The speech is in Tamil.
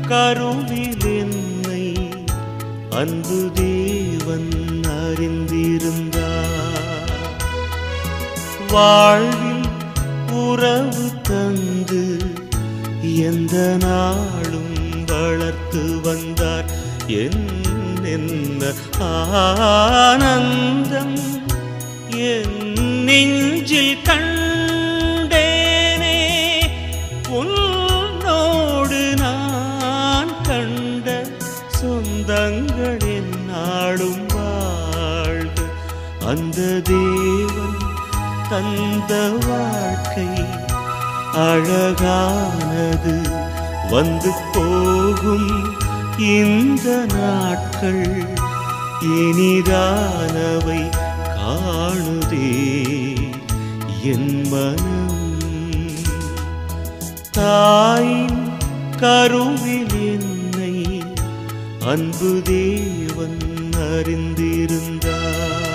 கருவில் என்னை அன்பு தேவன் அறிந்திருந்தார் வாழ்வில் உறவு தந்து எந்த நாளும் வளர்த்து வந்தார் என் என்ன ஆனந்தம் என் நெஞ்சில் கண்டேனே உன்னோடு நான் கண்ட சொந்தங்கள் என்னாலும் வாழ்க அந்த தேவன் தந்த வாழ்க்கை அழகானது வந்து போகும் இந்த நாட்கள் இனிதானவை காணுதே என் மனம் தாயின் கருவில் என்னை அன்பு தேவன் அறிந்திருந்தார்